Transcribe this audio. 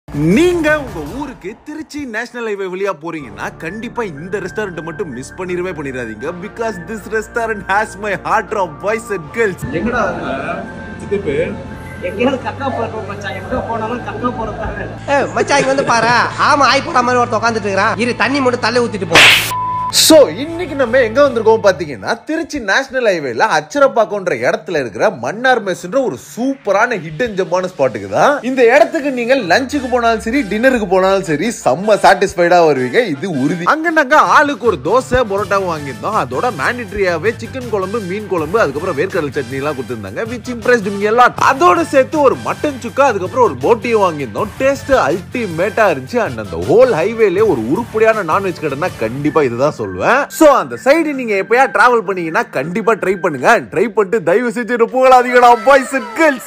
நீங்க உங்க ஊருக்கு திருச்சி நேஷனல் ஹைவே வழியா போறீங்கன்னா கண்டிப்பா இந்த ரெஸ்டாரண்ட் மட்டும் மிஸ் பண்ணிடவே பண்ணிடாதீங்க because this restaurant has my heart of boys and girls எங்கடா இது பேர் எங்கேயாவது கக்கா போடுறோம் மச்சான் எங்க போனாலும் கக்கா போறதாங்க ஏய், மச்சான் இங்க வந்து பாரு ஆமா ஆய் போட மாதிரி ஒருத்தன் உட்காந்துட்டு இருக்கிறான் இரு தண்ணி மட்டும் தள்ளி ஊத்திட்டு போ சோ இன்னைக்கு நம்ம எங்க வந்திருக்கோம் பாத்தீங்கன்னா திருச்சி நேஷனல் ஹைவேல அச்சரப்பாக்கம்ன்ற இடத்துல இருக்கிற மன்னார் மெஸ்ன்ற ஒரு சூப்பரான ஹிடன் ஜம்பான ஸ்பாட்டுக்கு தான் இந்த இடத்துக்கு நீங்க லஞ்சுக்கு போனாலும் சரி டின்னருக்கு போனாலும் சரி செம்ம சாட்டிஸ்ஃபைடா வருவீங்க இது உறுதி அங்க நாங்க ஆளுக்கு ஒரு தோசை பரோட்டாவும் வாங்கியிருந்தோம் அதோட மேண்டிட்ரியாவே சிக்கன் குழம்பு மீன் குழம்பு அதுக்கப்புறம் வேர்க்கடல் சட்னி எல்லாம் கொடுத்திருந்தாங்க விச் இம்ப்ரெஸ்ட் மீ எல்லாம் அதோட சேர்த்து ஒரு மட்டன் சுக்கா அதுக்கப்புறம் ஒரு போட்டியும் வாங்கியிருந்தோம் டேஸ்ட் அல்டிமேட்டா இருந்துச்சு அண்ட் அந்த ஹோல் ஹைவேலே ஒரு உருப்படியான நான்வெஜ் கடைனா கண்டிப்பா இதுதான் சொல்லுவேன் சோ அந்த சைடு நீங்க எப்பயா டிராவல் பண்ணீங்கன்னா கண்டிப்பா ட்ரை பண்ணுங்க ட்ரை பண்ணிட்டு தயவு செஞ்சு போகலாதீங்கடா பாய்ஸ் அண்ட் கேர்ள்ஸ்